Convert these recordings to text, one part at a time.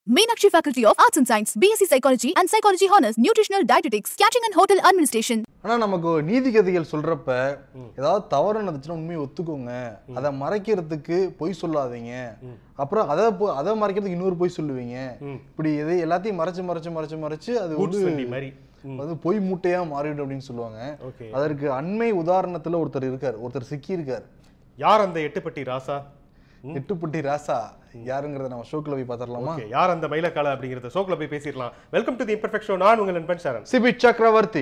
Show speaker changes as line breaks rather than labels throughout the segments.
Meenakshi Faculty of Arts and Science, BSc Psychology and Psychology Honors, Nutritional Dietetics, Catering and Hotel Administration.
ஆனா நமக்கு நீதிகதைகள் சொல்றப்ப ஏதாவது தவறு நடந்துச்சுன்னா உண்மையை ஒத்துக்கோங்க அதை மறைக்கிறதுக்கு பொய் சொல்லாதீங்க அப்புறம் அதை பொ- அதை மறைக்கிறதுக்கு இன்னொரு பொய் சொல்லுவீங்க இப்படி எதை எல்லாத்தையும் மறைச்சு மறைச்சு மறைச்சு மறைச்சு அது
கூட்டு
வந்து
வண்டி மாதிரி ம்.
அது பொய் மூட்டையா மாறிடும் அப்படின்னு சொல்லுவாங்க
ஓகே
அதற்கு அண்மை உதாரணத்துல ஒருத்தர் இருக்கார் ஒருத்தர் சிக்கி இருக்கார்
யார் அந்த எட்டுப்பட்டி ராசா
எட்டுப்பட்டி ராசா யாருங்கிறத நம்ம ஷோக்குள்ள போய் பார்த்துடலாமா
ஓகே யார் அந்த மயிலக்கால அப்படிங்கறத ஷோக்குள்ள போய் பேசிடலாம் welcome to the imperfect show நான் உங்கள் நண்பன் சரண்
சிபி சக்கரவர்த்தி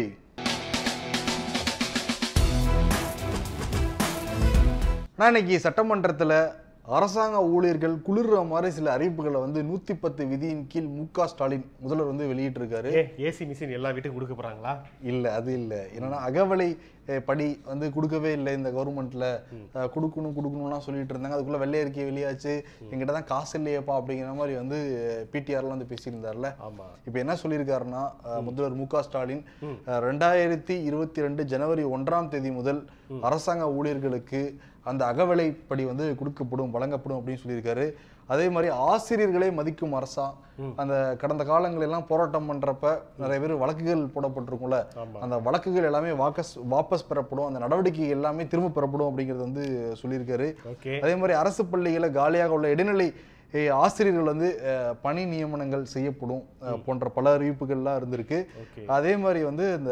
நான் இன்னைக்கு சட்டமன்றத்துல அரசாங்க ஊழியர்கள் குளிர்ற மாதிரி சில அறிவிப்புகளை வந்து நூத்தி பத்து விதியின் கீழ் மு க ஸ்டாலின் முதல்வர் வந்து வெளியிட்டிருக்காரு
ஏ ஏசி மிஷின் எல்லா வீட்டுக்கும் கொடுக்க போறாங்களா
இல்ல அது இல்ல என்னன்னா அகவலை அஹ், படி வந்து கொடுக்கவே இல்லை இந்த கவர்மெண்ட்ல அஹ், கொடுக்கணும் கொடுக்கணும்லாம் சொல்லிட்டு இருந்தாங்க அதுக்குள்ள வெள்ளை அறிக்கை வெளியாச்சு எங்கிட்ட தான் காசு இல்லையேப்பா அப்படிங்கிற மாதிரி வந்து பிடிஆர்லாம் வந்து பேசியிருந்தார்ல
ஆமா
இப்போ என்ன சொல்லியிருக்காருன்னா அஹ், முதல்வர் மு க ஸ்டாலின் அஹ், ரெண்டாயிரத்தி இருபத்தி ரெண்டு ஜனவரி ஒன்றாம் தேதி முதல் அரசாங்க ஊழியர்களுக்கு அந்த அகவிலைப்படி வந்து கொடுக்கப்படும் வழங்கப்படும் அப்படின்னு சொல்லியிருக்காரு அதே மாதிரி ஆசிரியர்களை மதிக்கும் அரசா அந்த கடந்த காலங்கள் எல்லாம் போராட்டம் பண்றப்ப நிறைய பேர் வழக்குகள் போடப்பட்டிருக்கும்ல
ஆமா.
அந்த வழக்குகள் எல்லாமே வாக்கஸ் வாபஸ் பெறப்படும் அந்த நடவடிக்கை எல்லாமே திரும்ப பெறப்படும் அப்படிங்கிறது வந்து சொல்லியிருக்காரு
ஓகே
அதே மாதிரி அரசு பள்ளிகளை காலியாக உள்ள இடைநிலை eh, ஆசிரியர்கள் வந்து eh, பணி நியமனங்கள் செய்யப்படும் eh, போன்ற பல அறிவிப்புகள்லாம் இருந்திருக்கு
ஓகே
அதே மாதிரி வந்து இந்த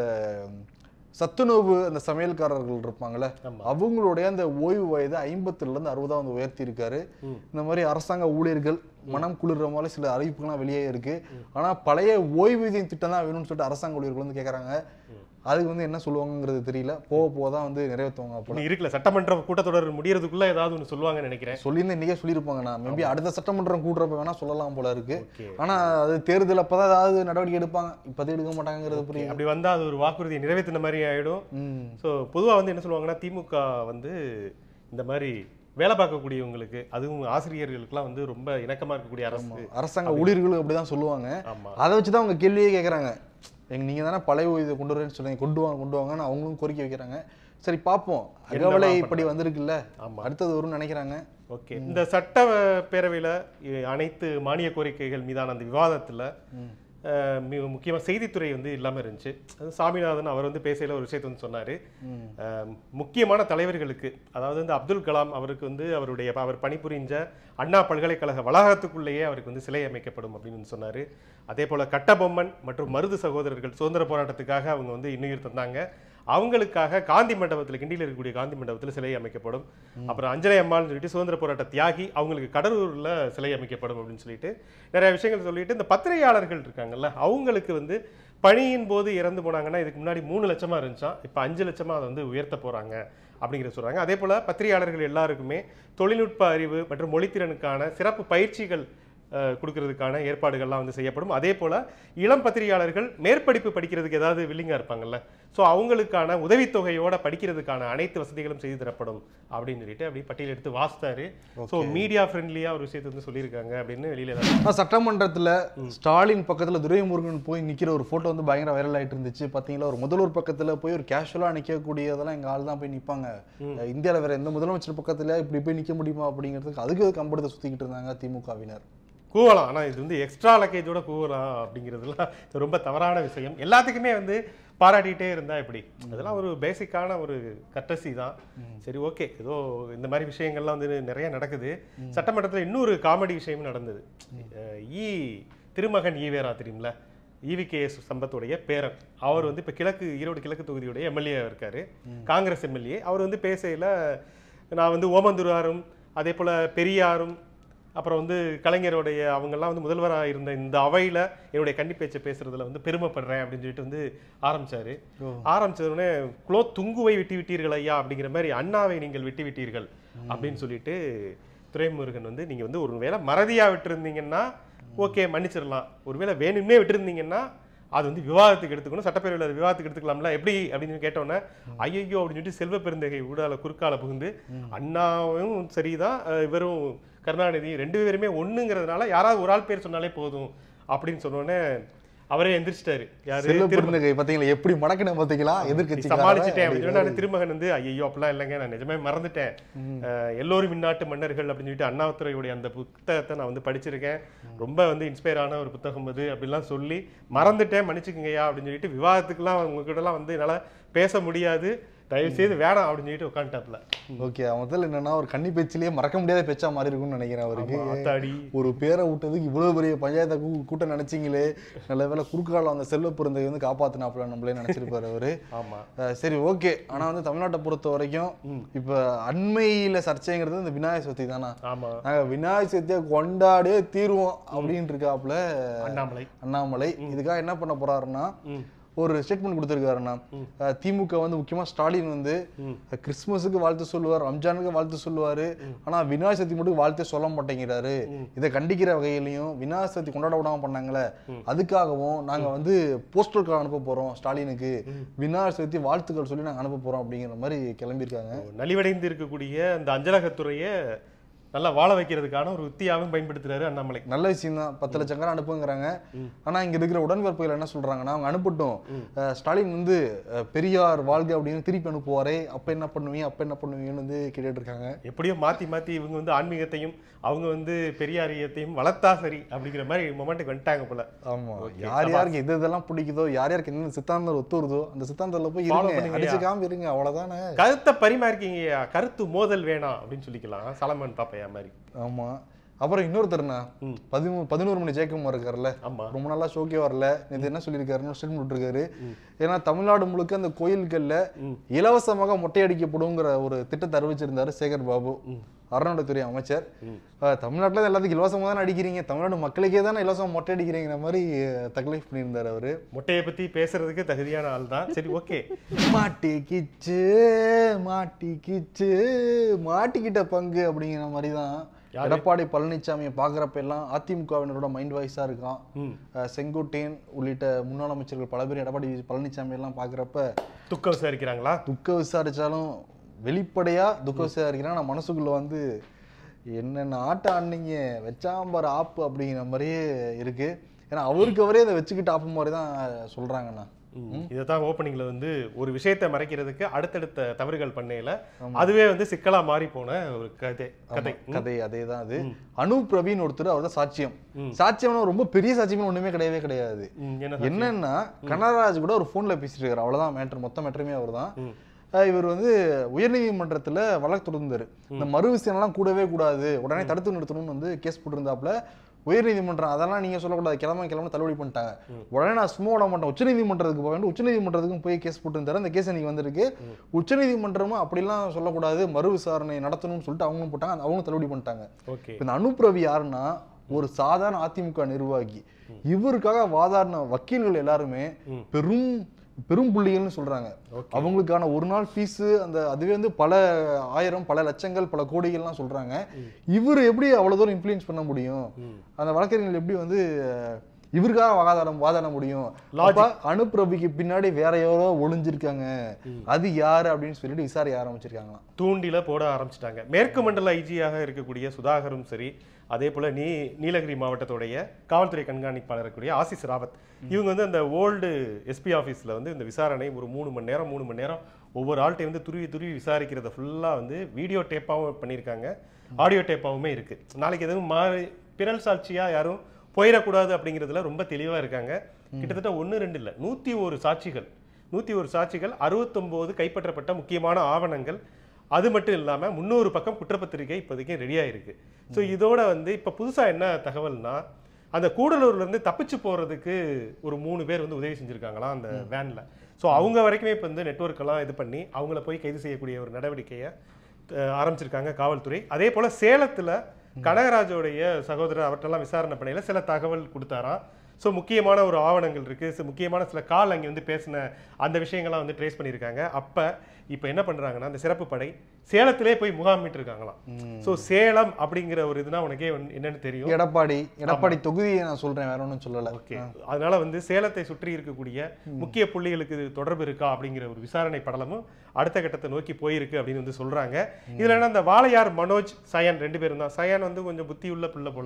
சத்துணவு அந்த சமையல்காரர்கள் இருப்பாங்கல்ல
ஆமா.
அவங்களுடைய அந்த ஓய்வு வயதை ஐம்பத்துல இருந்து அறுபதா வந்து உயர்த்தி இருக்காரு
ம்.
இந்த மாதிரி அரசாங்க ஊழியர்கள் மனம் குளிர்ற மாதிரி சில அறிவிப்புகள்லாம் வெளியே இருக்கு ஆனா பழைய ஓய்வூதியம் திட்டம் தான் வேணும்னு சொல்லிட்டு அரசாங்க ஊழியர்கள் வந்து கேக்குறாங்க அதுக்கு வந்து என்ன சொல்லுவாங்கங்கிறது தெரியல போக போக தான் வந்து நிறைவேற்றுவாங்க அப்போ
இன்னும் இருக்குல்ல சட்டமன்ற கூட்டத்தொடர் முடியறதுக்குள்ள ஏதாவது ஒன்று சொல்லுவாங்கன்னு நினைக்கிறேன்
சொல்லியிருந்தா இன்னைக்கே சொல்லியிருப்பாங்க நான் மேபி அடுத்த சட்டமன்றம் கூடுறப்ப வேணா சொல்லலாம் போல இருக்கு
ஓகே
ஆனா அது தேர்தல் அப்பதான் ஏதாவது நடவடிக்கை எடுப்பாங்க இப்போதைக்கு எடுக்க மாட்டாங்கிறது புரியுது
அப்படி வந்தா அது ஒரு வாக்குறுதியை நிறைவேற்றின மாதிரி ஆயிடும்
ம்
ஸோ பொதுவா வந்து என்ன சொல்லுவாங்கன்னா திமுக வந்து இந்த மாதிரி வேலை பார்க்கக்கூடியவங்களுக்கு அதுவும் ஆசிரியர்களுக்கெல்லாம் வந்து ரொம்ப இணக்கமா இருக்கக்கூடிய அரசு
அரசாங்க ஊழியர்களும் அப்படிதான் சொல்லுவாங்க
ஆமா
அதை வச்சு தான் அவங்க கேள்வியே கேட்குறாங்க எங்க நீங்க தானே பழைய ஓய்வு கொண்டு வரேன்னு சொன்னீங்க கொண்டு வாங்க கொண்டு வாங்கன்னு அவங்களும் கோரிக்கை வைக்கிறாங்க சரி பார்ப்போம் அகவலை
என்னவா
இப்படி வந்திருக்குல்ல
ஆமா
அடுத்தது வரும்னு நினைக்கிறாங்க
ஓகே இந்த சட்ட பேரவையில் அனைத்து மானிய கோரிக்கைகள் மீதான அந்த விவாதத்தில் முக்கியமாக செய்தித்துறை வந்து இல்லாமல் இருந்துச்சு அது சாமிநாதன் அவர் வந்து பேசையில் ஒரு விஷயத்தை வந்து சொன்னார் முக்கியமான தலைவர்களுக்கு அதாவது வந்து அப்துல் கலாம் அவருக்கு வந்து அவருடைய அவர் பணிபுரிஞ்ச அண்ணா பல்கலைக்கழக வளாகத்துக்குள்ளேயே அவருக்கு வந்து சிலை அமைக்கப்படும் அப்படின்னு வந்து சொன்னார் அதே போல் கட்டபொம்மன் மற்றும் மருது சகோதரர்கள் சுதந்திர போராட்டத்துக்காக அவங்க வந்து இன்னுயிர் தந்தாங்க அவங்களுக்காக காந்தி மண்டபத்தில் கிண்டியில் இருக்கக்கூடிய காந்தி மண்டபத்தில் சிலை அமைக்கப்படும் அப்புறம் அஞ்சலை அம்மாள்னு சொல்லிட்டு சுதந்திர போராட்ட தியாகி அவங்களுக்கு கடலூரில் சிலை அமைக்கப்படும் அப்படின்னு சொல்லிட்டு நிறைய விஷயங்கள் சொல்லிட்டு இந்த பத்திரிகையாளர்கள் இருக்காங்கல்ல அவங்களுக்கு வந்து பணியின் போது இறந்து போனாங்கன்னா இதுக்கு முன்னாடி மூணு லட்சமா இருந்துச்சாம் இப்போ அஞ்சு லட்சமா அதை வந்து உயர்த்த போறாங்க அப்படிங்கிறத சொல்றாங்க அதே போல பத்திரிகையாளர்கள் எல்லாருக்குமே தொழில்நுட்ப அறிவு மற்றும் மொழித்திறனுக்கான சிறப்பு பயிற்சிகள் அஹ், கொடுக்கறதுக்கான ஏற்பாடுகள்லாம் வந்து செய்யப்படும் அதே போல இளம் பத்திரிகையாளர்கள் மேற்படிப்பு படிக்கிறதுக்கு ஏதாவது வில்லிங்கா இருப்பாங்கல்ல ஸோ அவங்களுக்கான உதவித்தொகையோட படிக்கிறதுக்கான அனைத்து வசதிகளும் செய்து தரப்படும் அப்படின்னு சொல்லிட்டு அப்படி பட்டியல் எடுத்து வாசித்தாரு ஸோ மீடியா ஃப்ரெண்ட்லியா ஒரு விஷயத்தை வந்து சொல்லியிருக்காங்க அப்படின்னு வெளியில ஏதாவது
ஆனா சட்டமன்றத்துல ஸ்டாலின் பக்கத்துல துரைமுருகன் போய் நிக்கிற ஒரு போட்டோ வந்து பயங்கர வைரல் ஆயிட்டு இருந்துச்சு பாத்தீங்களா ஒரு முதல்வர் பக்கத்துல போய் ஒரு கேஷுவலா நிக்கக்கூடியதெல்லாம் எங்க ஆள் தான் போய் நிப்பாங்க இந்தியால வேற எந்த முதலமைச்சர் பக்கத்துல இப்படி போய் நிக்க முடியுமா அப்படிங்கிறதுக்கு அதுக்கு கம்பெடுத்த சுத்திக்கிட்டு இருந்தாங்க திமுகவினர்
கூவலாம் ஆனால் இது வந்து எக்ஸ்ட்ரா லக்கேஜோட கூவலாம் அப்படிங்கிறதுலாம் இது ரொம்ப தவறான விஷயம் எல்லாத்துக்குமே வந்து பாராட்டிகிட்டே இருந்தா எப்படி அதெல்லாம் ஒரு பேசிக்கான ஒரு கட்டசி தான் சரி ஓகே ஏதோ இந்த மாதிரி விஷயங்கள்லாம் வந்து நிறைய நடக்குது சட்டமன்றத்தில் இன்னொரு காமெடி விஷயமும் நடந்தது அஹ் ஈ திருமகன் ஈவேரா தெரியும்ல இவிகேஎஸ் சம்பத்துடைய பேரன் அவர் வந்து இப்போ கிழக்கு ஈரோடு கிழக்கு தொகுதியுடைய எம்எல்ஏ இருக்காரு காங்கிரஸ் எம்எல்ஏ அவர் வந்து பேசையில் நான் வந்து ஓமந்துராரும் அதே போல் பெரியாரும் அப்புறம் வந்து கலைஞருடைய அவங்கெல்லாம் வந்து முதல்வராக இருந்த இந்த அவையில் என்னுடைய கன்னி பேச்சை பேசுறதுல வந்து பெருமைப்படுறேன் அப்படின்னு சொல்லிட்டு வந்து ஆரம்பிச்சாரு ஆரம்பிச்ச உடனே குலோ துங்குவை விட்டு விட்டீர்கள் ஐயா அப்படிங்கிற மாதிரி அண்ணாவை நீங்கள் விட்டு விட்டீர்கள் அப்படின்னு சொல்லிட்டு துரைமுருகன் வந்து நீங்க வந்து ஒரு வேளை மறதியா விட்டுருந்தீங்கன்னா ஓகே மன்னிச்சிடலாம் ஒருவேளை வேணும்னே விட்டுருந்தீங்கன்னா அது வந்து விவாதத்துக்கு எடுத்துக்கணும் சட்டப்பேரவையில் அது விவாதத்துக்கு எடுத்துக்கலாம்ல எப்படி அப்படின்னு கேட்டோன்னே ஐயோ அப்படின்னு சொல்லிட்டு செல்வ பெருந்தகை ஊடால குறுக்கால புகுந்து அண்ணாவும் சரிதான் அஹ் இவரும் கருணாநிதி ரெண்டு பேருமே ஒண்ணுங்கிறதுனால யாராவது ஒரு ஆள் பேர் சொன்னாலே போதும் அப்படின்னு சொன்னோடனே அவரே எந்திரிச்சிட்டாரு யாரு
செல்வ
திரும்ப
பெருந்தகை பாத்தீங்களா எப்படி மடக்கின பாத்தீங்களா எதிர்கட்சி
சமாளிச்சுட்டேன் அப்படின்னு சொன்னா, நான் திருமகன் வந்து ஐயோ அப்படிலாம் இல்லைங்க நான் நிஜமே மறந்துட்டேன் அஹ், எல்லோரும் மின்னாட்டு மன்னர்கள் அப்படின்னு சொல்லிட்டு அண்ணாதுரையுடைய அந்த புத்தகத்தை நான் வந்து படிச்சிருக்கேன் ரொம்ப வந்து இன்ஸ்பயர் ஆன ஒரு புத்தகம் அது அப்படிலாம் சொல்லி மறந்துட்டேன் மன்னிச்சுக்கங்கய்யா அப்படின்னு சொல்லிட்டு விவாதத்துக்குலாம் உங்ககிட்டலாம் வந்து என்னால பேச முடியாது தயவு செய்து வேணாம் அப்படின்னு சொல்லிட்டு உட்காந்துட்டாப்ல
ஓகே முதல்ல என்னன்னா ஒரு கன்னி பேச்சிலேயே மறக்க முடியாத பேச்சா மாறி இருக்கும்னு நினைக்கிறேன் அவருக்கு
ஆத்தாடி
ஒரு பேரை விட்டதுக்கு இவ்வளவு பெரிய பஞ்சாயத்தை கூ- கூட்டம் நினைச்சீங்களே நல்ல வேலை குறுக்கால அந்த செல்வ பெருந்தகை வந்து காப்பாத்தினாப்புல நம்மளே நினைச்சிருப்பாரு அவரு
ஆமா
அஹ் சரி ஓகே ஆனா வந்து தமிழ்நாட்டை பொறுத்த வரைக்கும் இப்ப அண்மையில சர்ச்சைங்கிறது இந்த விநாயகர் சதுர்த்தி தானா
ஆமா
நாங்க விநாயகர் சதுர்த்தியை கொண்டாடியே தீருவோம் அப்படின்னு இருக்காப்புல
அண்ணாமலை
அண்ணாமலை இதுக்காக என்ன பண்ண போறாருன்னா ஒரு ஸ்டேட்மெண்ட் கொடுத்திருக்காருன்னா அஹ் திமுக வந்து முக்கியமா ஸ்டாலின் வந்து கிறிஸ்துமஸுக்கு வாழ்த்து சொல்லுவார் ரம்ஜானுக்கு வாழ்த்து சொல்லுவாரு ஆனா விநாயகர் சதுர்த்தி மட்டும் வாழ்த்தே சொல்ல மாட்டேங்கிறாரு இதை கண்டிக்கிற வகையிலையும் விநாயகர் சதுர்த்தி கொண்டாட விடாம பண்ணாங்களே அதுக்காகவும் நாங்க வந்து போஸ்டர் கார்டு அனுப்ப போறோம் ஸ்டாலினுக்கு விநாயகர் சதுர்த்தி வாழ்த்துக்கள் சொல்லி நாங்க அனுப்ப போறோம் அப்படிங்கிற மாதிரி கிளம்பியிருக்காங்க
நலிவடைந்து இருக்கக்கூடிய அந்த அஞ்சலகத்துறையை நல்லா வாழ வைக்கிறதுக்கான ஒரு உத்தியாகவும் பயன்படுத்துறாரு அண்ணாமலை
நல்ல விஷயம் தான் பத்து லட்சம் காரம் அனுப்புங்கிறாங்க ஆனா இங்க இருக்கிற உடன்பிறப்புகள் என்ன சொல்றாங்கன்னா அவங்க அனுப்பட்டும் அஹ் ஸ்டாலின் வந்து அஹ், பெரியார் வாழ்க அப்படின்னு திருப்பி அனுப்புவாரே அப்ப என்ன பண்ணுவீங்க அப்ப என்ன பண்ணுவீங்கன்னு வந்து கேட்டுட்டு இருக்காங்க
எப்படியோ மாத்தி மாத்தி இவங்க வந்து ஆன்மீகத்தையும் அவங்க வந்து பெரியாரியத்தையும் வளர்த்தா சரி அப்படிங்கிற மாதிரி மொமெண்ட்டுக்கு வந்துட்டாங்க போல
ஆமா யார் யாருக்கு எது இதெல்லாம் பிடிக்குதோ யார் யாருக்கு எந்த சித்தாந்தம் ஒத்து வருதோ அந்த சித்தாந்தத்துல போய்
Follow
இருங்க
பண்ணுங்கய்யா.
அடிச்சுக்காம இருங்க அவ்வளவுதானே
கருத்தை பரிமாறிக்கீங்கய்யா கருத்து மோதல் வேணாம் அப்படின்னு சொல்லிக்கலாம் சலமன் பாப்பையா மாதிரி
ஆமா அப்புறம் இன்னொருத்தர்ண்ணா
ம்.
பதிமூ பதினோரு மணி ஜெயக்குமார் இருக்கார்ல
ஆமா
ரொம்ப நாளா ஷோக்கே வரல இது என்ன சொல்லியிருக்காருன்னு ஸ்டேட்மெண்ட் விட்டுருக்காரு ஏன்னா தமிழ்நாடு முழுக்க அந்த கோயில்கள்ல
ம்.
இலவசமாக மொட்டையடிக்கப்படுங்கிற ஒரு திட்டத்தை அறிவிச்சிருந்தாரு சேகர் பாபு அறநிலைத்துறை அமைச்சர்
ம்.
அஹ், தமிழ்நாட்டுல எல்லாத்துக்கும் இலவசமா தானே அடிக்கிறீங்க தமிழ்நாடு மக்களுக்கே தானே இலவசம் மொட்டை அடிக்கிறீங்கிற மாதிரி தக்லீஃப் பண்ணியிருந்தாரு அவரு
மொட்டையை பத்தி பேசுறதுக்கு தகுதியான ஆள் தான் சரி ஓகே
மாட்டிக்கிச்சு மாட்டிக்கிச்சு மாட்டிக்கிட்ட பங்கு அப்படிங்கிற மாதிரி தான்
யாரு?
எடப்பாடி பழனிசாமியை பார்க்குறப்ப எல்லாம் அதிமுகவினரோட மைண்ட் வாய்ஸாக இருக்கான்
ம்
அஹ் செங்கோட்டையன் உள்ளிட்ட முன்னாள் அமைச்சர்கள் பல பேர் எடப்பாடி பழனிசாமி எல்லாம் பார்க்குறப்ப
துக்கம் விசாரிக்கிறாங்களா
துக்க விசாரிச்சாலும் வெளிப்படையா துக்க விசாரிக்கிறான் நான் மனசுக்குள்ள வந்து என்னென்ன ஆட்டம் ஆடினீங்க வச்சாம்பார் ஆப்பு அப்படிங்கிற மாதிரியே இருக்கு ஏன்னா அவருக்கு அவரே அதை வச்சுக்கிட்டு ஆப்பு மாதிரி தான் சொல்றாங்கண்ணா
இதை தான் ஓப்பனிங்ல வந்து ஒரு விஷயத்தை மறைக்கிறதுக்கு அடுத்தடுத்த தவறுகள் பண்ணையில அதுவே வந்து சிக்கலா மாறி போன ஒரு கதை கதை
கதை அதே தான் அது அனு பிரவீன் ஒருத்தர் அவர் தான் சாட்சியம் சாட்சியம்னா ரொம்ப பெரிய சாட்சியம் ஒண்ணுமே கிடையவே கிடையாது
ம், என்ன
என்னன்னா கனகராஜ் கூட ஒரு போன்ல பேசிட்டு இருக்காரு அவ்வளவுதான் மேட்டர் மொத்த மேட்டருமே அவர் தான்
ம்.
இவர் வந்து உயர்நீதிமன்றத்துல வழக்கு தொடர்ந்தாரு இந்த மறு விசாரணைலாம் கூடவே கூடாது உடனே தடுத்து நிறுத்தணும்னு வந்து கேஸ் போட்டிருந்தாப்புல உயர்நீதிமன்றம் அதெல்லாம் நீங்க சொல்லக்கூடாது கிளம்ப கிளம்ப தள்ளுபடி பண்ணிட்டாங்க உடனே நான் சும்மா விட மாட்டேன் உச்சநீதிமன்றத்துக்கு போக வேண்டும் உச்சநீதிமன்றத்துக்கும் போய் கேஸ் போட்டிருந்தாரு அந்த கேஸ் இன்னைக்கு வந்திருக்கு உச்சநீதிமன்றமும் அப்படிலாம் சொல்லக்கூடாது மறு விசாரணை நடத்தணும்னு சொல்லிட்டு அவங்களும் போட்டாங்க அந்த அவங்களும் தள்ளுபடி பண்ணிட்டாங்க
ஓகே
இப்ப இந்த அனுப்பிரவி யாருன்னா ஒரு சாதாரண அதிமுக நிர்வாகி இவருக்காக வாதாடின வக்கீல்கள் எல்லாருமே பெரும் பெரும் புள்ளிகள்னு சொல்றாங்க அவங்களுக்கான ஒரு நாள் ஃபீஸ் அந்த அதுவே வந்து பல ஆயிரம் பல லட்சங்கள் பல கோடிகள்லாம் சொல்றாங்க இவர் எப்படி அவ்வளவு தூரம் இன்ஃப்ளூயன்ஸ் பண்ண முடியும் அந்த வழக்கறிஞர்கள் எப்படி வந்து அஹ், இவருக்காக வாதாட வாதாட முடியும் அப்ப அனுப்பிரபிக்கு பின்னாடி வேற யாரோ ஒளிஞ்சிருக்காங்க அது யாரு அப்படின்னு சொல்லிட்டு விசாரிக்க ஆரம்பிச்சிருக்காங்களாம்
தூண்டில போட ஆரம்பிச்சிட்டாங்க மேற்கு மண்டல ஐஜியாக இருக்கக்கூடிய சுதாகரும் சரி அதே போல நீ நீலகிரி மாவட்டத்துடைய காவல்துறை கண்காணிப்பாளர் இருக்கக்கூடிய ஆசிஸ் ராவத் இவங்க வந்து அந்த ஓல்டு எஸ்பி ஆஃபீஸில் வந்து இந்த விசாரணை ஒரு மூணு மணி நேரம் மூணு மணி நேரம் ஒவ்வொரு ஆள்கிட்டையும் வந்து துருவி துருவி விசாரிக்கிறத ஃபுல்லாக வந்து வீடியோ டேப்பாகவும் பண்ணியிருக்காங்க ஆடியோ டேப்பாவுமே இருக்கு நாளைக்கு எதுவும் மாறி பிறல் சாட்சியா யாரும் போயிடக்கூடாது அப்படிங்கிறதுல ரொம்ப தெளிவா இருக்காங்க கிட்டத்தட்ட ஒன்று ரெண்டு இல்லை நூற்றி ஒரு சாட்சிகள் நூற்றி ஒரு சாட்சிகள் அறுபத்தொம்போது கைப்பற்றப்பட்ட முக்கியமான ஆவணங்கள் அது மட்டும் இல்லாம முந்நூறு பக்கம் குற்றப்பத்திரிகை இப்போதைக்கு ரெடியாக இருக்கு ஸோ இதோட வந்து இப்போ புதுசா என்ன தகவல்னா அந்த கூடலூர்ல இருந்து தப்பிச்சு போறதுக்கு ஒரு மூணு பேர் வந்து உதவி செஞ்சிருக்காங்களாம் அந்த வேன்ல ஸோ அவங்க வரைக்குமே இப்போ வந்து நெட்வொர்க் எல்லாம் இது பண்ணி அவங்கள போய் கைது செய்யக்கூடிய ஒரு நடவடிக்கையை அஹ், ஆரம்பிச்சிருக்காங்க காவல்துறை அதே போல சேலத்துல கனகராஜோடைய சகோதரர் அவர்கிட்டலாம் விசாரணை பண்ணையில சில தகவல் கொடுத்தாராம் ஸோ முக்கியமான ஒரு ஆவணங்கள் இருக்கு சி- முக்கியமான சில கால் அங்கே வந்து பேசின அந்த விஷயங்கள்லாம் வந்து ட்ரேஸ் பண்ணியிருக்காங்க அப்ப இப்போ என்ன பண்றாங்கன்னா அந்த சிறப்பு படை சேலத்திலே போய் முகாமிட்டு இருக்காங்களாம் ஸோ சேலம் அப்படிங்கிற ஒரு இதுனா உனக்கே வந்து என்னன்னு தெரியும்
எடப்பாடி எடப்பாடி தொகுதியை நான் சொல்றேன் வேற ஒன்றும் சொல்லல
ஓகே அதனால வந்து சேலத்தை சுற்றி இருக்கக்கூடிய முக்கிய புள்ளிகளுக்கு இது தொடர்பு இருக்கா அப்படிங்கிற ஒரு விசாரணை படலமும் அடுத்த கட்டத்தை நோக்கி போயிருக்கு அப்படின்னு வந்து சொல்றாங்க இதுல என்ன அந்த வாளையார் மனோஜ் சயன் ரெண்டு பேரும் தான் சயன் வந்து கொஞ்சம் புத்தி உள்ள பிள்ளை போல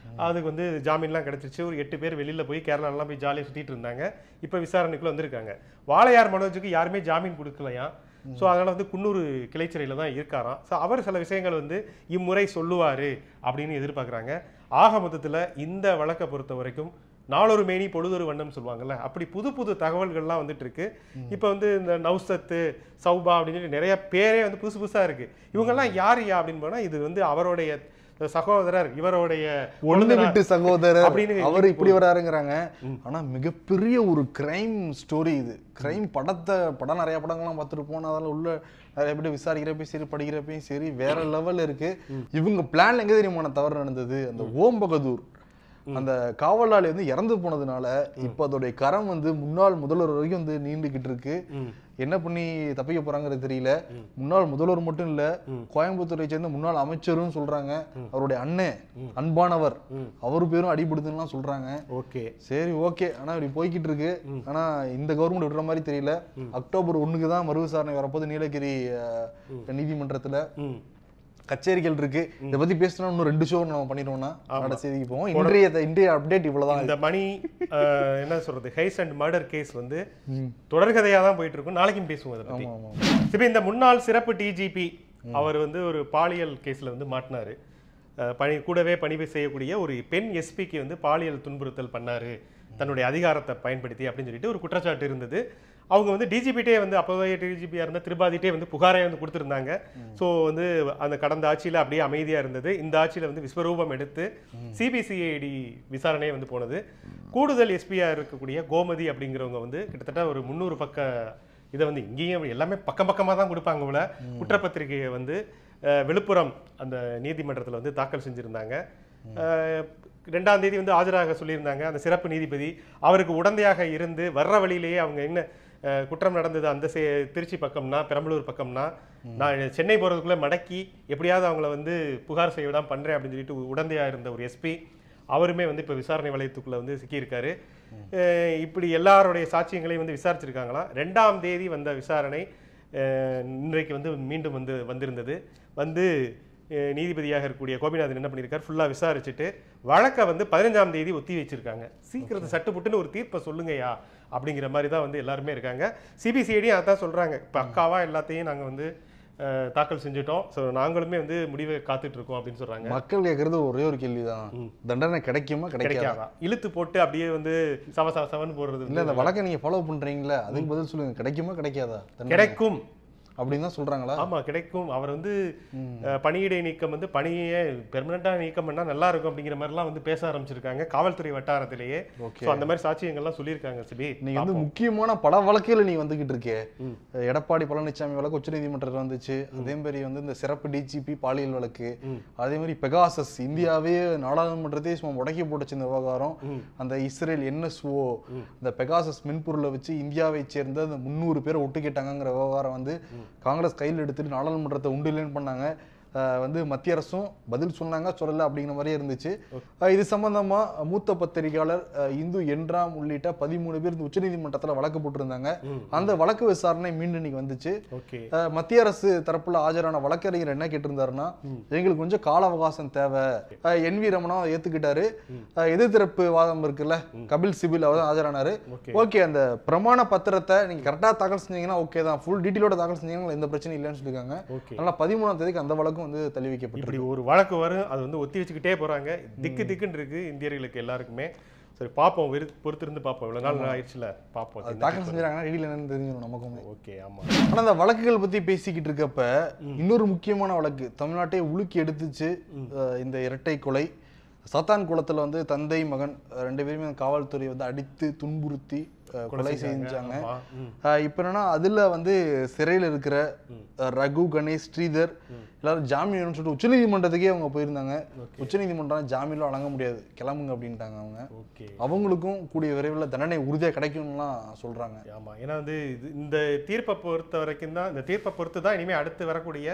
அதுக்கு வந்து ஜாமீன்லாம் கிடைச்சிச்சு ஒரு எட்டு பேர் வெளியில போய் கேரளாலாம் போய் ஜாலியாக சுத்திட்டு இருந்தாங்க இப்போ விசாரணைக்குள்ள வந்திருக்காங்க வாளையார் மனோஜுக்கு யாருமே ஜாமீன் கொடுக்கலையா ஸோ அதனால வந்து குன்னூர் கிளைச்சிறையில் தான் இருக்காராம் ஸோ அவர் சில விஷயங்கள் வந்து இம்முறை சொல்லுவாரு அப்படின்னு எதிர்பார்க்குறாங்க ஆக மொத்தத்தில் இந்த வழக்கை பொறுத்த வரைக்கும் நாளொரு மேனி பொழுதொரு வண்ணம் சொல்லுவாங்கல்ல அப்படி புது புது தகவல்கள்லாம் வந்துட்டு இருக்கு இப்போ வந்து இந்த நௌசத்து சௌபா அப்படின்னு சொல்லி நிறைய பேரே வந்து புதுசு புதுசா இருக்கு இவங்கெல்லாம் யார் யா அப்படின்னு போனா இது வந்து அவருடைய சகோதரர் இவருடைய
ஒண்ணு
கொழுந்தனார்
விட்டு சகோதரர்
அப்படின்னு
அவர் இப்படி வராருங்கிறாங்க ஆனா மிகப்பெரிய ஒரு கிரைம் ஸ்டோரி இது கிரைம் படத்தை படம் நிறைய படங்கள்லாம் பார்த்துருப்போம் அதெல்லாம் உள்ள நிறைய பேர் விசாரிக்கிறப்பயும் சரி படிக்கிறப்பயும் சரி வேற லெவல் இருக்கு இவங்க பிளான்ல எங்க தெரியுமான தவறு நடந்தது அந்த ஓம் பகதூர் அந்த காவலாளி வந்து இறந்து போனதுனால இப்ப அதோடைய கரம் வந்து முன்னாள் முதல்வர் வரைக்கும் வந்து நீண்டுகிட்டு இருக்கு
ம்.
என்ன பண்ணி தப்பிக்க போறாங்கிறது தெரியல முன்னாள் முதல்வர் மட்டும் இல்ல கோயம்புத்தூரை சேர்ந்த முன்னாள் அமைச்சரும் சொல்றாங்க அவருடைய அண்ணன் அன்பானவர் அவர் பேரும் அடிபடுதுன்னுலாம் சொல்றாங்க
ஓகே
சரி ஓகே ஆனா இப்படி போய்கிட்டு இருக்கு ஆனா இந்த கவர்மெண்ட் விடுற மாதிரி தெரியல அக்டோபர் ஒண்ணுக்கு தான் மறு விசாரணை வரப்போது நீலகிரி அஹ், நீதிமன்றத்துல
ம்
கச்சேரிகள் இருக்கு இதை பத்தி பேசினா இன்னும் ரெண்டு ஷோ நம்ம பண்ணிடுவோம்னா நாட செய்திக்கு போவோம் இன்றைய இன்றைய அப்டேட் இவ்வளவுதான்
இந்த மணி அஹ், என்ன சொல்றது ஹைஸ் அண்ட் மர்டர் கேஸ் வந்து தொடர்கதையா தான் போயிட்டு இருக்கும் நாளைக்கும் பேசுவோம் அதை பத்தி
ஆமா ஆமா
இப்போ இந்த முன்னாள் சிறப்பு டிஜிபி அவர் வந்து ஒரு பாலியல் கேஸ்ல வந்து மாட்டினாரு அஹ், பணி கூடவே பணி செய்யக்கூடிய ஒரு பெண் எஸ்பிக்கு வந்து பாலியல் துன்புறுத்தல் பண்ணாரு தன்னுடைய அதிகாரத்தை பயன்படுத்தி அப்படின்னு சொல்லிட்டு ஒரு குற்றச்சாட்டு இருந்தது அவங்க வந்து டிஜிபிட்டே வந்து அப்போதைய டிஜிபியாக இருந்த திருபாதிட்டே வந்து புகாரை வந்து கொடுத்துருந்தாங்க ஸோ வந்து அந்த கடந்த ஆட்சியில் அப்படியே அமைதியாக இருந்தது இந்த ஆட்சியில் வந்து விஸ்வரூபம் எடுத்து சிபிசிஐடி விசாரணை வந்து போனது கூடுதல் எஸ்பியாக இருக்கக்கூடிய கோமதி அப்படிங்கிறவங்க வந்து கிட்டத்தட்ட ஒரு முந்நூறு பக்க இதை வந்து இங்கேயும் எல்லாமே பக்கம் பக்கமாக தான் கொடுப்பாங்க போல குற்றப்பத்திரிகையை வந்து அஹ், விழுப்புரம் அந்த நீதிமன்றத்தில் வந்து தாக்கல் செஞ்சுருந்தாங்க அஹ், ரெண்டாம் தேதி வந்து ஆஜராக சொல்லியிருந்தாங்க அந்த சிறப்பு நீதிபதி அவருக்கு உடந்தையாக இருந்து வர்ற வழியிலேயே அவங்க என்ன அஹ், குற்றம் நடந்தது அந்த சே- திருச்சி பக்கம்னா பெரம்பலூர் பக்கம்னா நான் சென்னை போகிறதுக்குள்ளே மடக்கி எப்படியாவது அவங்கள வந்து புகார் செய்ய விடாம பண்ணுறேன் அப்படின்னு சொல்லிட்டு உடந்தையாக இருந்த ஒரு எஸ்பி அவருமே வந்து இப்போ விசாரணை வளையத்துக்குள்ள வந்து சிக்கியிருக்காரு அஹ் இப்படி எல்லாருடைய சாட்சியங்களையும் வந்து விசாரிச்சிருக்காங்களாம் ரெண்டாம் தேதி வந்த விசாரணை அஹ் இன்றைக்கு வந்து மீண்டும் வந்து வந்திருந்தது வந்து அஹ் நீதிபதியாக இருக்கக்கூடிய கோபிநாதன் என்ன பண்ணியிருக்காரு ஃபுல்லாக விசாரிச்சுட்டு வழக்கை வந்து பதினஞ்சாம் தேதி ஒத்தி வச்சிருக்காங்க சீக்கிரத்தை சட்டுப்புட்டுன்னு ஒரு தீர்ப்பை சொல்லுங்கய்யா அப்படிங்கிற மாதிரி தான் வந்து எல்லாருமே இருக்காங்க சிபிசிஐடியும் அதான் சொல்றாங்க இப்போ அக்காவா எல்லாத்தையும் நாங்கள் வந்து அஹ், தாக்கல் செஞ்சுட்டோம் ஸோ நாங்களுமே வந்து முடிவை காத்துட்டு இருக்கோம் அப்படின்னு சொல்றாங்க
மக்கள் கேட்கறது ஒரே ஒரு கேள்விதான் தண்டனை கிடைக்குமா கிடைக்காதா
கிடைக்காதா இழுத்து போட்டு அப்படியே வந்து சவ சவ சவன்னு போடுறது
இல்ல
வந்து
இந்த வழக்கை நீங்க ஃபாலோ பண்றீங்களா அதுக்கு பதில் சொல்லுங்க கிடைக்குமா கிடைக்காதா தண்டனை?
கிடைக்கும்
அப்படின்னு தான் சொல்றாங்களா
ஆமா கிடைக்கும் அவர் வந்து அஹ், பணியிடை நீக்கம் வந்து பணியே பெர்மனண்டா நீக்கம் பண்ணா நல்லா இருக்கும் அப்படிங்கிற மாதிரிலாம் வந்து பேச ஆரம்பிச்சிருக்காங்க காவல்துறை வட்டாரத்திலேயே
Okay.
ஸோ அந்த மாதிரி சாட்சியங்கள்லாம் சொல்லியிருக்காங்க சிபி
நீங்க வந்து முக்கியமான பல வழக்குல நீ வந்துகிட்டு இருக்கே எடப்பாடி பழனிசாமி வழக்கு உச்சநீதிமன்றத்தில் வந்துச்சு அதே மாதிரி வந்து இந்த சிறப்பு டிஜிபி பாலியல் வழக்கு அதே மாதிரி பெகாசஸ் இந்தியாவே நாடாளுமன்றத்தையே சும்மா முடக்கி போட்டுச்சு இந்த விவகாரம் அந்த இஸ்ரேல் என்எஸ்ஓ இந்த பெகாசஸ் மென்பொருளை வச்சு இந்தியாவை சேர்ந்த அந்த முந்நூறு பேரை ஒட்டு கேட்டாங்கங்கிற விவகாரம் வந்து காங்கிரஸ் கையில் எடுத்துட்டு நாடாளுமன்றத்தை உண்டு இல்லைன்னு பண்ணாங்க அஹ் வந்து மத்திய அரசும் பதில் சொன்னாங்க சொல்லல அப்படிங்கிற மாதிரியே இருந்துச்சு அஹ் இது சம்பந்தமா மூத்த பத்திரிகையாளர் அஹ் இந்து என்றாம் உள்ளிட்ட பதிமூணு பேர் இந்த உச்சநீதிமன்றத்துல வழக்கு போட்டிருந்தாங்க அந்த வழக்கு விசாரணை மீண்டும் இன்னைக்கு வந்துச்சு
ஓகே
அஹ் மத்திய அரசு தரப்புல ஆஜரான வழக்கறிஞர் என்ன கேட்டிருந்தாருன்னா எங்களுக்கு கொஞ்சம் கால அவகாசம் தேவை அஹ் என் வி ரமணா ஏத்துக்கிட்டாரு அஹ் எதிர்த்தரப்பு வாதம் இருக்குல்ல கபில் சிபில் அவர் தான் ஆஜரானாரு
Okay.
ஓகே அந்த பிரமாண பத்திரத்தை நீங்க கரெக்டா தாக்கல் செஞ்சீங்கன்னா ஓகே தான் ஃபுல் டீட்டெயிலோட தாக்கல் செஞ்சீங்கன்னா எந்த பிரச்சனையும் இல்லைன்னு சொல்லியிருக்காங்க
ஓகே
அதனால பதிமூணாம் தேதிக்கு அந்த வழக்கும் வந்து தள்ளி
இப்படி
வைக்கப்பட்டிருக்கு
ஒரு வழக்கு வரும் அது வந்து ஒத்தி வச்சுக்கிட்டே போறாங்க திக்கு திக்குன்னு இருக்கு இந்தியர்களுக்கு எல்லாருக்குமே சரி பார்ப்போம் வெறு பொறுத்திருந்து பார்ப்போம் இவ்வளவு நாள் ஆயிடுச்சுல பார்ப்போம்
அது தாக்கல் செஞ்சாங்கன்னா டீடெயில் என்னன்னு தெரிஞ்சிடும் நமக்குமே
ஓகே ஆமா
ஆனா அந்த வழக்குகள் பத்தி பேசிக்கிட்டு இருக்கப்ப இன்னொரு முக்கியமான வழக்கு தமிழ்நாட்டை உலுக்கி எடுத்துச்சு அஹ் இந்த இரட்டை கொலை சாத்தான் குளத்துல வந்து தந்தை மகன் அஹ் ரெண்டு பேருமே அந்த காவல்துறை வந்து அடித்து துன்புறுத்தி அஹ் கொலை செஞ்சாங்க
ஆமா ம்
அஹ் இப்ப என்னன்னா அதுல வந்து சிறையில் இருக்கிற அஹ் ரகு கணேஷ் ஸ்ரீதர் எல்லாரும் ஜாமீன் வேணும்னு சொல்லிட்டு உச்சநீதிமன்றத்துக்கே அவங்க போயிருந்தாங்க உச்சநீதிமன்றம் ஜாமீன்லாம் வழங்க முடியாது கிளம்புங்க அப்படின்ட்டாங்க அவங்க
ஓகே
அவங்களுக்கும் கூடிய விரைவில் தண்டனை உறுதியா கிடைக்கும்லாம் சொல்றாங்க
ஆமா ஏன்னா வந்து இது இந்த தீர்ப்பை பொறுத்த வரைக்கும் தான் இந்த தீர்ப்பை பொறுத்து தான் இனிமே அடுத்து வரக்கூடிய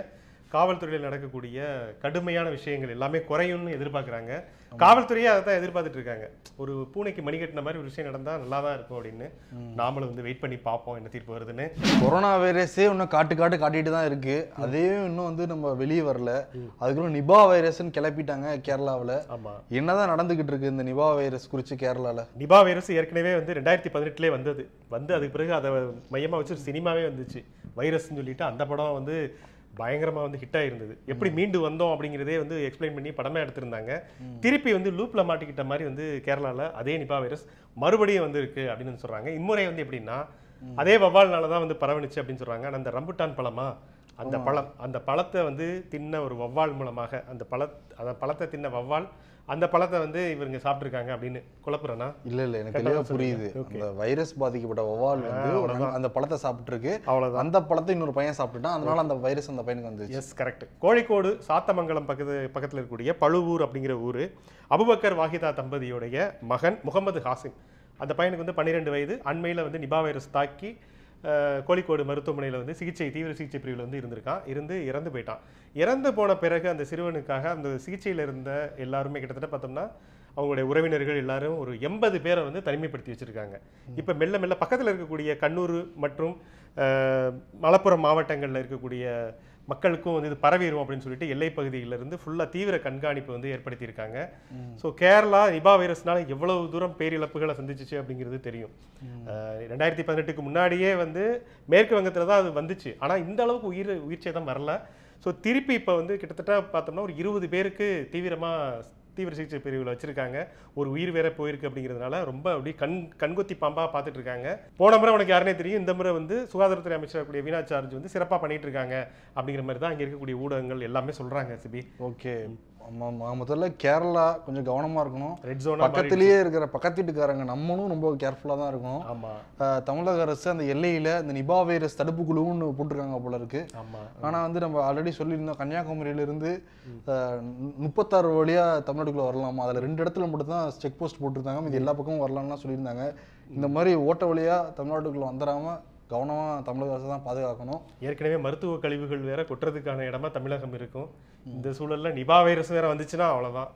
காவல்துறையில் நடக்கக்கூடிய கடுமையான விஷயங்கள் எல்லாமே குறையும்னு எதிர்பார்க்குறாங்க காவல்துறையே அதை தான் எதிர்பார்த்துட்டு இருக்காங்க ஒரு பூனைக்கு மணி கட்டின மாதிரி ஒரு விஷயம் நடந்தால் நல்லா தான் இருக்கும் அப்படின்னு நாமளும் வந்து வெயிட் பண்ணி பார்ப்போம் என்ன தீர்ப்பு வருதுன்னு
கொரோனா வைரஸே இன்னும் காட்டு காட்டு காட்டிட்டு தான் இருக்கு அதே இன்னும் வந்து நம்ம வெளியே வரல அதுக்குள்ள நிபா வைரஸ்னு கிளப்பிட்டாங்க கேரளாவில்
ஆமாம்
என்னதான் நடந்துகிட்டு இருக்கு இந்த நிபா வைரஸ் குறித்து கேரளால
நிபா வைரஸ் ஏற்கனவே வந்து ரெண்டாயிரத்தி பதினெட்டுலேயே வந்தது வந்து அதுக்கு பிறகு அதை மையமாக வச்சு ஒரு சினிமாவே வந்துச்சு வைரஸ்னு சொல்லிட்டு அந்த படம் வந்து பயங்கரமா வந்து ஹிட் ஆயிருந்தது எப்படி மீண்டு வந்தோம் அப்படிங்கிறதே வந்து எக்ஸ்பிளைன் பண்ணி படமா எடுத்திருந்தாங்க திருப்பி வந்து லூப்ல மாட்டிக்கிட்ட மாதிரி வந்து கேரளால அதே நிபா வைரஸ் மறுபடியும் வந்து இருக்கு அப்படின்னு வந்து சொல்றாங்க இம்முறை வந்து எப்படின்னா அதே வவ்வால்னால தான் வந்து பரவணுச்சு அப்படின்னு சொல்றாங்க ஆனா அந்த ரம்புட்டான் பழமா அந்த பழம் அந்த பழத்தை வந்து தின்ன ஒரு வவ்வால் மூலமாக அந்த பழ அந்த பழத்தை தின்ன வவ்வால் அந்த பழத்தை வந்து இவங்க சாப்பிட்ருக்காங்க அப்படின்னு குழப்புறேன்னா
இல்ல இல்ல எனக்கு தெளிவா புரியுது அந்த வைரஸ் பாதிக்கப்பட்ட வவால் வந்து ஒரு அந்த பழத்தை சாப்பிட்டு இருக்கு
அவ்வளவுதான்
அந்த பழத்தை இன்னொரு பையன் சாப்பிட்டுட்டான் அதனால அந்த வைரஸ் அந்த பையனுக்கு வந்துச்சு
எஸ் கரெக்ட் கோழிக்கோடு சாத்தமங்கலம் பக்கத்து பக்கத்தில் இருக்கக்கூடிய பழுவூர் அப்படிங்கிற ஊர் அபுபக்கர் வாஹிதா தம்பதியுடைய மகன் முகமது ஹாசிம் அந்த பையனுக்கு வந்து பன்னிரெண்டு வயது அண்மையில் வந்து நிபா வைரஸ் தாக்கி அஹ், கோழிக்கோடு மருத்துவமனையில் வந்து சிகிச்சை தீவிர சிகிச்சை பிரிவில் வந்து இருந்திருக்கான் இருந்து இறந்து போயிட்டான் இறந்து போன பிறகு அந்த சிறுவனுக்காக அந்த சிகிச்சையில் இருந்த எல்லாருமே கிட்டத்தட்ட பார்த்தோம்னா அவங்களுடைய உறவினர்கள் எல்லாரும் ஒரு எண்பது பேரை வந்து தனிமைப்படுத்தி வச்சிருக்காங்க இப்போ மெல்ல மெல்ல பக்கத்தில் இருக்கக்கூடிய கண்ணூர் மற்றும் அஹ், மலப்புரம் மாவட்டங்களில் இருக்கக்கூடிய மக்களுக்கும் வந்து இது பரவிடும் அப்படின்னு சொல்லிட்டு எல்லை பகுதியிலிருந்து ஃபுல்லாக தீவிர கண்காணிப்பு வந்து ஏற்படுத்தியிருக்காங்க ஸோ கேரளா நிபா வைரஸ்னால எவ்வளவு தூரம் பேரிழப்புகளை சந்திச்சிச்சு அப்படிங்கிறது தெரியும் அஹ், ரெண்டாயிரத்தி பதினெட்டுக்கு முன்னாடியே வந்து மேற்கு வங்கத்தில் தான் அது வந்துச்சு ஆனால் இந்த அளவுக்கு உயிர் உயிர் சேதம் வரல ஸோ திருப்பி இப்போ வந்து கிட்டத்தட்ட பார்த்தோம்னா ஒரு இருபது பேருக்கு தீவிரமாக தீவிர சிகிச்சை பிரிவில் வச்சிருக்காங்க ஒரு உயிர் வேற போயிருக்கு அப்படிங்கிறதுனால ரொம்ப அப்படியே கண் கண்கொத்தி பாம்பா பார்த்துட்டு இருக்காங்க போன முறை உனக்கு யாருனே தெரியும் இந்த முறை வந்து சுகாதாரத்துறை அமைச்சர் இருக்கக்கூடிய வீணா சார்ஜ் வந்து சிறப்பாக பண்ணிட்டு இருக்காங்க அப்படிங்கிற மாதிரி தான் அங்கே இருக்கக்கூடிய ஊடகங்கள் எல்லாமே சொல்றாங்க சிபி
ஓகே ஆமா ஆமா. முதல்ல கேரளா கொஞ்சம் கவனமா இருக்கணும்
ரெட் ஜோனா
பக்கத்திலேயே இருக்கிற பக்கத்து வீட்டுக்காரங்க நம்மளும் ரொம்ப கேர்ஃபுல்லா தான் இருக்கணும்
ஆமா
அஹ், தமிழக அரசு அந்த எல்லையில இந்த நிபா வைரஸ் தடுப்பு குழுன்னு போட்டிருக்காங்க போல இருக்கு
ஆமா
ஆனா வந்து நம்ம ஆல்ரெடி சொல்லியிருந்தோம் கன்னியாகுமரியில இருந்து அஹ், நு- முப்பத்தாறு வழியா தமிழ்நாட்டுக்குள்ள வரலாமா அதுல ரெண்டு இடத்துல மட்டும் தான் செக் போஸ்ட் போட்டிருந்தாங்க இது எல்லா பக்கமும் வரலாம்லாம் சொல்லியிருந்தாங்க இந்த மாதிரி ஓட்ட வழியா தமிழ்நாட்டுக்குள்ள வந்துடாம கவனமா தமிழக அரசு தான் பாதுகாக்கணும்
ஏற்கனவே மருத்துவ கழிவுகள் வேற கொட்டுறதுக்கான இடமா தமிழகம் இருக்கும் இந்த சூழல்ல நிபா வைரஸ் வேற வந்துச்சுன்னா அவ்வளவுதான்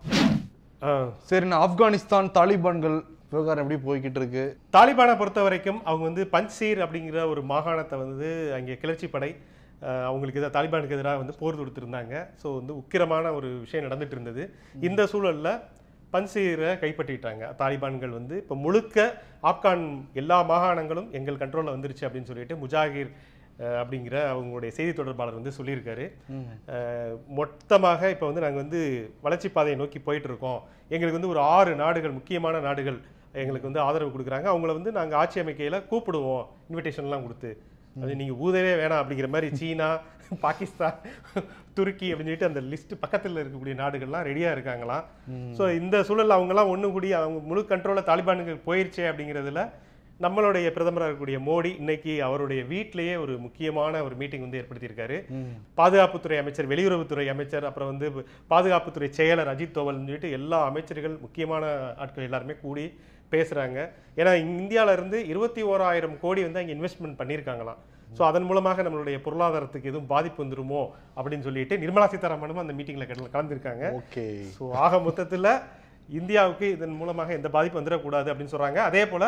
ஆ.
சரி நான் ஆப்கானிஸ்தான் தாலிபான்கள் விவகாரம் எப்படி போய்கிட்டு இருக்கு
தாலிபானை பொறுத்த வரைக்கும் அவங்க வந்து பன்சீர் அப்படிங்கிற ஒரு மாகாணத்தை வந்து அங்கே கிளர்ச்சி படை அஹ், அவங்களுக்கு எதிராக தாலிபானுக்கு எதிராக வந்து போர் தொடுத்திருந்தாங்க ஸோ வந்து உக்கிரமான ஒரு விஷயம் நடந்துட்டு இருந்தது இந்த சூழல்ல பன்சீரை கைப்பற்றிட்டாங்க தாலிபான்கள் வந்து இப்போ முழுக்க ஆப்கான் எல்லா மாகாணங்களும் எங்கள் கண்ட்ரோலில் வந்துருச்சு அப்படின்னு சொல்லிட்டு முஜாகிர் அஹ், அப்படிங்கிற அவங்களுடைய செய்தி தொடர்பாளர் வந்து சொல்லியிருக்காரு அஹ், மொத்தமாக இப்போ வந்து நாங்கள் வந்து வளர்ச்சி பாதையை நோக்கி போயிட்டு இருக்கோம் எங்களுக்கு வந்து ஒரு ஆறு நாடுகள் முக்கியமான நாடுகள் எங்களுக்கு வந்து ஆதரவு கொடுக்குறாங்க அவங்கள வந்து நாங்கள் ஆட்சி அமைக்கையில் கூப்பிடுவோம் இன்விடேஷன்லாம் கொடுத்து அது நீங்கள் ஊதவே வேணாம் அப்படிங்கிற மாதிரி சீனா பாகிஸ்தான் துருக்கி அப்படின்னு சொல்லிட்டு அந்த லிஸ்ட் பக்கத்தில் இருக்கக்கூடிய நாடுகள்லாம் ரெடியாக இருக்காங்களாம் ஸோ இந்த சூழல்ல அவங்கெல்லாம் ஒன்று கூடி அவங்க முழு கண்ட்ரோலில் தாலிபானுக்கு போயிருச்சே அப்படிங்கிறதுல நம்மளுடைய பிரதமராக இருக்கக்கூடிய மோடி இன்னைக்கு அவருடைய வீட்டிலேயே ஒரு முக்கியமான ஒரு மீட்டிங் வந்து ஏற்படுத்தியிருக்காரு பாதுகாப்புத்துறை அமைச்சர் வெளியுறவுத்துறை அமைச்சர் அப்புறம் வந்து பாதுகாப்புத்துறை செயலர் அஜித் தோவல்னு சொல்லிட்டு எல்லா அமைச்சர்கள் முக்கியமான ஆட்கள் எல்லாருமே கூடி பேசுறாங்க ஏன்னா இந்தியால இருந்து இருபத்தி ஓராயிரம் கோடி வந்து அங்கே இன்வெஸ்ட்மெண்ட் பண்ணியிருக்காங்களாம் ஸோ அதன் மூலமாக நம்மளுடைய பொருளாதாரத்துக்கு எதுவும் பாதிப்பு வந்துருமோ அப்படின்னு சொல்லிட்டு நிர்மலா சீதாராமனும் அந்த மீட்டிங்ல கலந்துருக்காங்க
ஓகே
ஸோ ஆக மொத்தத்துல இந்தியாவுக்கு இதன் மூலமாக எந்த பாதிப்பு வந்துடக்கூடாது அப்படின்னு சொல்றாங்க அதே போல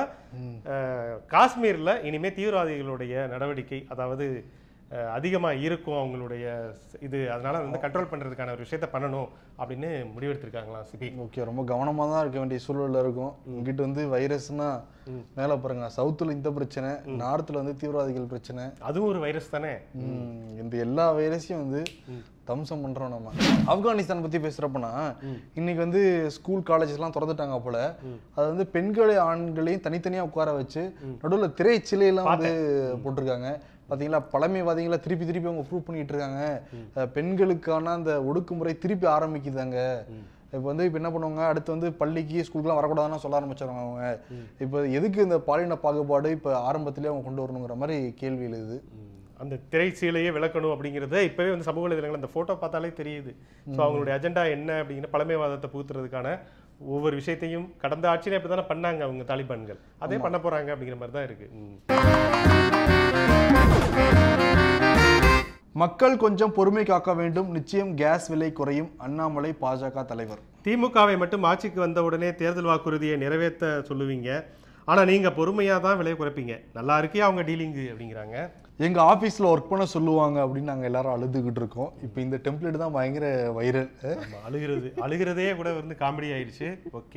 அஹ், காஷ்மீர்ல இனிமே தீவிரவாதிகளுடைய நடவடிக்கை அதாவது அஹ், அதிகமா இருக்கும் அவங்களுடைய ஸ்- இது அதனால வந்து கண்ட்ரோல் பண்றதுக்கான ஒரு விஷயத்த பண்ணணும் அப்படின்னு முடிவெடுத்திருக்காங்களாம் சிபி
ஓகே ரொம்ப கவனமா தான் இருக்க வேண்டிய சூழல்ல இருக்கும் இங்கிட்ட வந்து வைரஸ்னா மேல பாருங்க சவுத்துல இந்த பிரச்சனை நார்த்ல வந்து தீவிரவாதிகள் பிரச்சனை
அதுவும் ஒரு வைரஸ் தானே
ம், இந்த எல்லா வைரஸையும் வந்து தம்சம் பண்றோம் நம்ம ஆப்கானிஸ்தான் பத்தி பேசுறப்பனா இன்னைக்கு வந்து ஸ்கூல் காலேஜஸ் எல்லாம் திறந்துட்டாங்க போல அது வந்து பெண்களை ஆண்களையும் தனித்தனியா உட்கார வச்சு நடுவுல திரைச்சிலையெல்லாம் வந்து போட்டிருக்காங்க பாத்தீங்களா பழமைவாதிகளை திருப்பி திருப்பி அவங்க ப்ரூவ் பண்ணிட்டு இருக்காங்க அஹ், பெண்களுக்கான அந்த ஒடுக்குமுறை திருப்பி ஆரம்பிக்குதாங்க இப்போ வந்து இப்போ என்ன பண்ணுவாங்க அடுத்து வந்து பள்ளிக்கு ஸ்கூலுக்குலாம் வரக்கூடாதுன்னு சொல்ல ஆரம்பிச்சிடுவாங்க அவங்க இப்போ எதுக்கு இந்த பாலின பாகுபாடு இப்போ ஆரம்பத்திலே அவங்க கொண்டு வரணுங்கிற மாதிரி கேள்வி எழுது
ம். அந்த திரைச்சீலையே விளக்கணும் அப்படிங்கிறத இப்பவே வந்து சமூக வலைதளங்கள் அந்த போட்டோ பார்த்தாலே தெரியுது ஸோ அவங்களுடைய அஜெண்டா என்ன அப்படிங்கிற பழமைவாதத்தை புகுத்துறதுக்கான ஒவ்வொரு விஷயத்தையும் கடந்த ஆட்சியில இப்படி தானே பண்ணாங்க அவங்க தாலிபான்கள் அதே பண்ண போறாங்க அப்படிங்கிற மாதிரி தான் இருக்கு ம்.
மக்கள் கொஞ்சம் பொறுமை காக்க வேண்டும் நிச்சயம் கேஸ் விலை குறையும் அண்ணாமலை பாஜக தலைவர்
திமுகவை மட்டும் ஆட்சிக்கு வந்த உடனே தேர்தல் வாக்குறுதியை நிறைவேற்ற சொல்லுவீங்க ஆனா நீங்க பொறுமையா தான் விலை குறைப்பீங்க நல்லா இருக்கே அவங்க டீலிங்கு அப்படிங்கிறாங்க
எங்க ஆபீஸ்ல ஒர்க் பண்ண சொல்லுவாங்க அப்படின்னு நாங்க எல்லாரும் அழுதுகிட்டு இருக்கோம் இப்போ இந்த டெம்ப்ளேட் தான் பயங்கர வைரல்
ஆமா, அழுகிறது அழுகிறதே கூட வந்து காமெடி ஆயிடுச்சு ஓகே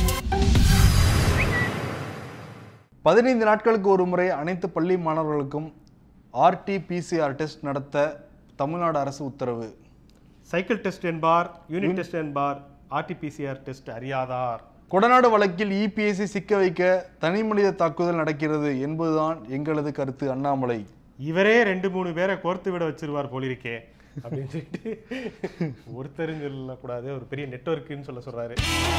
பதினைந்து நாட்களுக்கு ஒரு முறை அனைத்து பள்ளி மாணவர்களுக்கும் ஆர்டி பிசிஆர் டெஸ்ட் நடத்த தமிழ்நாடு அரசு உத்தரவு
சைக்கிள் டெஸ்ட் என்பார் யூனிட் டெஸ்ட் என்பார் ஆர்டிபிசிஆர் டெஸ்ட் அறியாதார்
கொடநாடு வழக்கில் இபிஎஸ்சி சிக்க வைக்க தனி மனித தாக்குதல் நடக்கிறது என்பதுதான் எங்களது கருத்து அண்ணாமலை
இவரே ரெண்டு மூணு பேரை கோர்த்து விட வச்சிருவார் போலிருக்கே அப்படின்னு சொல்லிட்டு ஒருத்தரும் சொல்லக்கூடாது ஒரு பெரிய நெட்வொர்க்குன்னு சொல்ல சொல்றாரு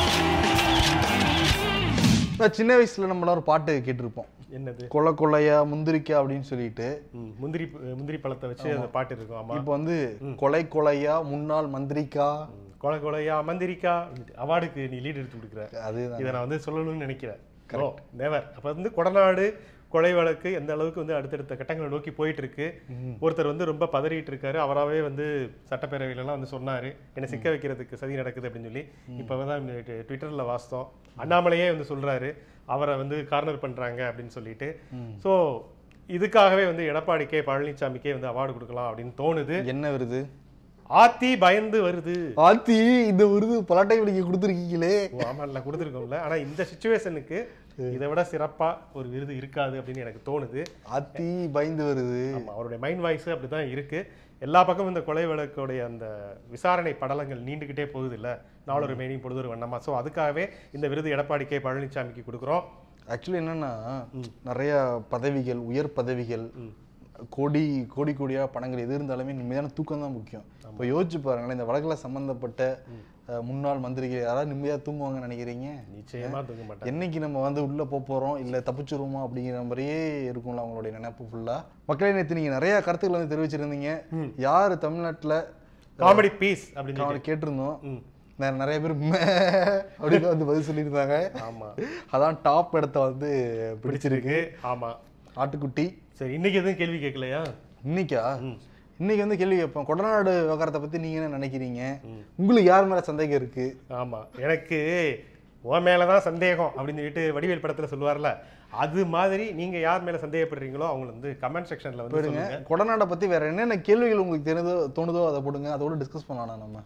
நான் சின்ன வயசுல நம்மளாம் ஒரு பாட்டு கேட்டிருப்போம்
என்னது
கொலை கொலையா முந்திரிக்கா அப்படின்னு சொல்லிட்டு
ம், முந்திரி முந்திரி பழத்தை வச்சு அந்த பாட்டு இருக்கும் ஆமா
இப்போ வந்து கொலை கொலையா முன்னாள் மந்திரிக்கா
ம், கொலை கொலையா மந்திரிக்கா அவார்டுக்கு நீ லீட் எடுத்து கொடுக்குற
அதுதான்
இதை நான் வந்து சொல்லணும்னு நினைக்கிறேன் ஓ நேவர் அப்போ வந்து கொடநாடு கொலை வழக்கு எந்த அளவுக்கு வந்து அடுத்தடுத்த கட்டங்களை நோக்கி போயிட்டு இருக்கு ஒருத்தர் வந்து ரொம்ப பதறிட்டு இருக்காரு அவராகவே வந்து சட்டப்பேரவையிலலாம் வந்து சொன்னாரு என்னை சிக்க வைக்கிறதுக்கு சதி நடக்குது அப்படின்னு சொல்லி இப்போ தான் ட்விட்டரில் வாசித்தோம் அண்ணாமலையே வந்து சொல்றாரு அவரை வந்து கார்னர் பண்றாங்க அப்படின்னு சொல்லிட்டு ஸோ இதுக்காகவே வந்து எடப்பாடி கே பழனிசாமிக்கே வந்து அவார்டு கொடுக்கலாம் அப்படின்னு தோணுது
என்ன வருது
ஆத்தி பயந்து வருது
ஆத்தி இந்த விருது பலாட்டை விலைக்கு கொடுத்துருக்கீங்களே
ஓ, ஆமால்ல கொடுத்துருக்கோம்ல ஆனா இந்த சுச்சுவேஷனுக்கு இதை விட சிறப்பா ஒரு விருது இருக்காது அப்படின்னு எனக்கு தோணுது
ஆத்தி பயந்து வருது
ஆமா அவருடைய மைண்ட் வாய்ஸ் அப்படிதான் இருக்கு எல்லா பக்கமும் இந்த கொலை வழக்குடைய அந்த விசாரணை படலங்கள் நீண்டுகிட்டே போகுது இல்ல நாளொரு மேனியும் பொழுதொரு வண்ணமா ஸோ அதுக்காகவே இந்த விருது எடப்பாடி கே பழனிசாமிக்கு கொடுக்குறோம்
ஆக்சுவலி என்னன்னா நிறைய பதவிகள் உயர் பதவிகள் கோடி கோடி கோடியா பணங்கள் எது இருந்தாலுமே நிம்மதியான தூக்கம் தான் முக்கியம் இப்போ யோசிச்சு பாருங்களேன் இந்த வழக்குல சம்பந்தப்பட்ட அஹ், முன்னாள் மந்திரிகள் யாராவது நிம்மதியா தூங்குவாங்கன்னு நினைக்கிறீங்க
நிச்சயமா தூங்க மாட்டாங்க
என்னைக்கு நம்ம வந்து உள்ள போக போறோம் இல்ல தப்பிச்சிருவோமா அப்படிங்கிற மாதிரியே இருக்கும்ல அவங்களுடைய நினைப்பு ஃபுல்லா மக்களே நேற்று நீங்க நிறைய கருத்துக்கள் வந்து தெரிவிச்சிருந்தீங்க யார் தமிழ்நாட்டுல
காமெடி பீஸ் அப்படின்னு சொல்லி.
அவரை கேட்டிருந்தோம்
ம்.
நெ- நிறைய பேர் மே அப்படின்னு வந்து பதில் சொல்லியிருந்தாங்க
ஆமா
அதான் டாப் இடத்த வந்து பிடிச்சிருக்கு
ஆமா
ஆட்டுக்குட்டி
சரி இன்னைக்கு எதுவும் கேள்வி கேட்கலையா
இன்னைக்கா இன்னைக்கு வந்து கேள்வி கேட்போம் கொடநாடு விவகாரத்தை பத்தி நீங்க என்ன நினைக்கிறீங்க உங்களுக்கு யார் மேல சந்தேகம் இருக்கு
ஆமா எனக்கு உன் மேலதான் சந்தேகம் அப்படின்னு சொல்லிட்டு வடிவேல் படத்துல சொல்லுவார்ல அது மாதிரி நீங்க யார் மேல சந்தேகப்படுறீங்களோ அவங்க வந்து கமெண்ட் செக்ஷன்ல வந்து
போயிடுங்க
சொல்லுங்க
கொடநாடை பத்தி வேற என்னென்ன கேள்விகள் உங்களுக்கு தெரியுதோ தோணுதோ அதை போடுங்க அதோட டிஸ்கஸ் பண்ணலாம் நம்ம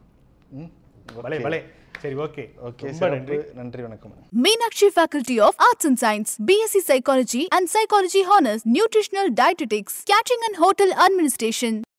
ம்
பலே பலே சரி ஓகே
ஓகே
ரொம்ப நன்றி
நன்றி வணக்கம்
Meenakshi Faculty of Arts and Science, BSc Psychology and Psychology Honors, Nutritional Dietetics, Catering and Hotel Administration.